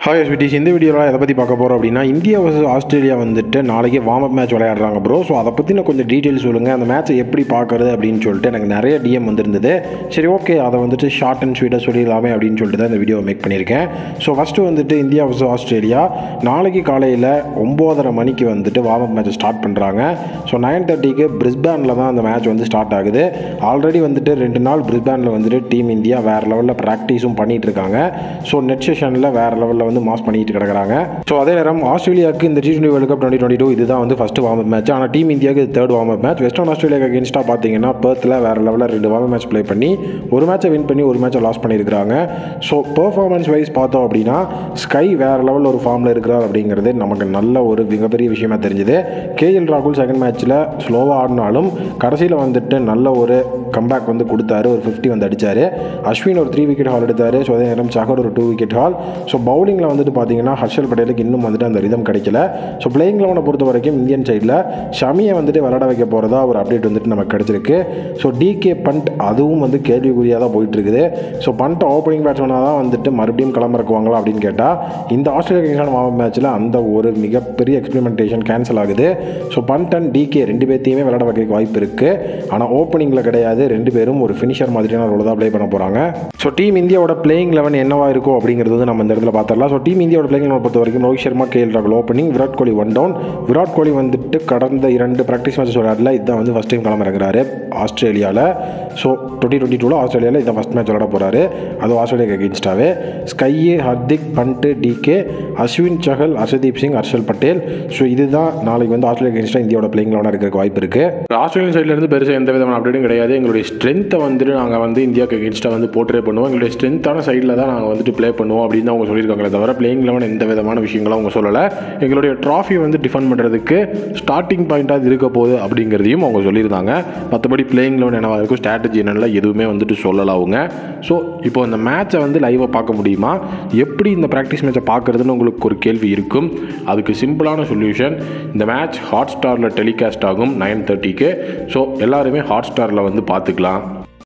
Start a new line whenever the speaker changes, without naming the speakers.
hi எஸ்பிடிஸ் இந்த வீடியோவில் எதை பற்றி பார்க்க போகிறோம் அப்படின்னா இந்தியா vs ஆஸ்திரேலியா வந்துட்டு நாளைக்கு வார்ம் அப் மேட்ச் விளையாடுறாங்க ப்ரோ ஸோ அதை பற்றின கொஞ்சம் டீட்டெயில்ஸ் சொல்லுங்கள் அந்த மேட்ச்சை எப்படி பார்க்குறது அப்படின்னு சொல்லிட்டு எனக்கு நிறைய டிஎம் வந்திருந்தது சரி ஓகே அதை வந்துட்டு ஷார்ட் அண்ட் ஸ்வீட்டாக சொல்லிடலாமே அப்படின்னு சொல்லிட்டு தான் இந்த வீடியோவை மேக் பண்ணியிருக்கேன் ஸோ ஃபஸ்ட்டு வந்துட்டு இந்தியா vs ஆஸ்திரேலியா நாளைக்கு காலையில் ஒம்போதரை மணிக்கு வந்துட்டு வார்ம் அப் மேட்ச் ஸ்டார்ட் பண்ணுறாங்க ஸோ நைன் தேர்ட்டிக்கு பிரிஸ்பேனில் தான் அந்த மேட்ச் வந்து ஸ்டார்ட் ஆகுது ஆல்ரெடி வந்துட்டு ரெண்டு நாள் பிரிஸ்பேனில் வந்துட்டு டீம் இந்தியா வேறு லெவலில் ப்ராக்டிஸும் பண்ணிகிட்டு இருக்காங்க ஸோ நெட் செஷனில் வேறு லெவலில் வந்து மாஸ் பண்ணிட்டு கிடக்குறாங்க ஸோ அதே நேரம் ஆஸ்திரேலியாவுக்கு இந்த T twenty world cup twenty twenty two இதுதான் வந்து ஃபஸ்ட் வார்ம் அப் மேட்ச் ஆனால் டீம் இந்தியாவுக்கு இது third warm up match western ஆஸ்திரேலியாவுக்கு அகேன்ஸ்டாக பார்த்தீங்கன்னா பெர்த்தில் வேறு லெவலில் ரெண்டு வார்ம் மேட்ச் ப்ளே பண்ணி ஒரு மேட்சை வின் பண்ணி ஒரு மேட்சை லாஸ் பண்ணியிருக்காங்க ஸோ பெர்ஃபார்மன்ஸ் வைஸ் பார்த்தோம் அப்படின்னா ஸ்கை வேறு லெவலில் ஒரு ஃபார்மில் இருக்கிறார் அப்படிங்கிறது நமக்கு நல்ல ஒரு மிகப்பெரிய விஷயமா தெரிஞ்சுது கேஎல் ராகுல் செகண்ட் மேட்ச்சில் ஸ்லோவாக ஆடினாலும் கடைசியில் வந்துட்டு நல்ல ஒரு கம்பேக் வந்து கொடுத்தாரு ஒரு ஃபிஃப்டி வந்து அடித்தார் அஸ்வின் ஒரு த்ரீ விக்கெட் ஹால் எடுத்தார் ஸோ அதே நேரம் சஹர் ஒரு டூ விக்கெட் ஹால் ஸோ பவுலிங்கில் வந்துட்டு பார்த்தீங்கன்னா ஹர்ஷல் பட்டேலுக்கு இன்னும் வந்துட்டு அந்த ரிதம் கிடைக்கல ஸோ பிளேயிங் லெவனை பொறுத்த வரைக்கும் இந்தியன் சைடில் ஷமியை வந்துட்டு விளையாட வைக்க போகிறதா ஒரு அப்டேட் வந்துட்டு நமக்கு கிடச்சிருக்கு ஸோ டிகே பண்ட் அதுவும் வந்து கேள்விக்குறியாக தான் போயிட்டு இருக்குது ஸோ பண்ட் ஓப்பனிங் பேட்ஸ்மேனாக தான் வந்துட்டு மறுபடியும் களமிறக்குவாங்களா அப்படின்னு கேட்டால் இந்த ஆஸ்திரேலியா கிங்ஸான வார்ம் மேட்ச்சில் அந்த ஒரு மிகப்பெரிய எக்ஸ்பெரிமெண்டேஷன் கேன்சல் ஆகுது ஸோ பண்ட் அண்ட் டிகே ரெண்டு பேர்த்தையுமே விளையாட வைக்க வாய்ப்பு இருக்குது ஆனால் ஓப்பனிங்கில் கிடையாது ரெண்டு பேரும் ஒரு ஃபினிஷர் மாதிரியான ரோல் தான் ப்ளே பண்ண போகிறாங்க ஸோ டீம் இந்தியாவோட பிளேயிங் லெவன் என்னவா இருக்கும் அப்படிங்கிறது வந்து நம்ம இந்த இடத்துல பார்த்துடலாம் ஸோ டீம் இந்தியாவோட பிளேயிங் லெவன் பொறுத்த வரைக்கும் ரோஹித் சர்மா கேஎல் ராகுல் opening Virat Kohli one down Virat Kohli வந்துட்டு கடந்த இரண்டு ப்ராக்டிஸ் மேட்சஸ் விளையாடல இதுதான் வந்து ஃபஸ்ட் டைம் களமிறங்குறாரு ஆஸ்திரேலியாவில் ஸோ டுவெண்ட்டி டுவெண்ட்டி டூவில் ஆஸ்திரேலியாவில் இதான் ஃபஸ்ட் மேட்ச் விளையாட போகிறாரு அது ஆஸ்திரேலியாக்கு அகேன்ஸ்டாகவே ஸ்கையே ஹர்திக் பண்ட்டு டிகே அஸ்வின் சஹல் ஹர்ஷதீப் சிங் ஹர்ஷல் பட்டேல் ஸோ இதுதான் நாளைக்கு வந்து ஆஸ்திரேலியா அகேன்ஸ்டாக இந்தியாவோட பிளேயிங் லெவனாக இருக்கிற வாய்ப்பு இருக்குது
ஆஸ்திரேலியன் சைட்லேருந்து பெருசாக எந்த விதமான அப்டேட்டும் கிடையாது எங்களுடைய ஸ்ட்ரென்த்தை வந்துட்டு நாங்கள் வந்து இந்தியாவுக்கு அகேன்ஸ்டாக வந்து போர்ட்ரே பண்ணுவோம் எங்களுடைய ஸ்ட்ரென்த்தான சைடில் தான் நாங்கள் வந்துட்டு ப்ளே பண்ணுவோம் அப்படின்னு தான் அவங்க சொல்லியிருக்காங்களே தவிர பிளேயிங் லெவன் எந்த விதமான விஷயங்களும் அவங்க சொல்லலை எங்களுடைய ட்ராஃபி வந்து டிஃபெண்ட் பண்ணுறதுக்கு ஸ்டார்டிங் பாயிண்ட்டாக இருக்க போகுது அப்படிங்கிறதையும் அவங்க சொல்லியிருந்தாங்க மற்றபடி பிளேயிங் லெவன் என்னவா இருக்கும் ஸ்ட்ராட்டஜி என்னென்ன எதுவுமே வந்துட்டு சொல்லலை அவங்க ஸோ இப்போ இந்த மேட்சை வந்து லைவாக பார்க்க முடியுமா எப்படி இந்த ப்ராக்டிஸ் மேட்சை பார்க்குறதுன்னு உங்களுக்கு ஒரு கேள்வி இருக்கும் அதுக்கு சிம்பிளான சொல்யூஷன் இந்த மேட்ச் ஹாட் ஸ்டாரில் டெலிகாஸ்ட் ஆகும் நைன் தேர்ட்டிக்கு ஸோ எல்லாருமே ஹாட் ஸ்டாரில் வந்து பார்த்துக்கலாம்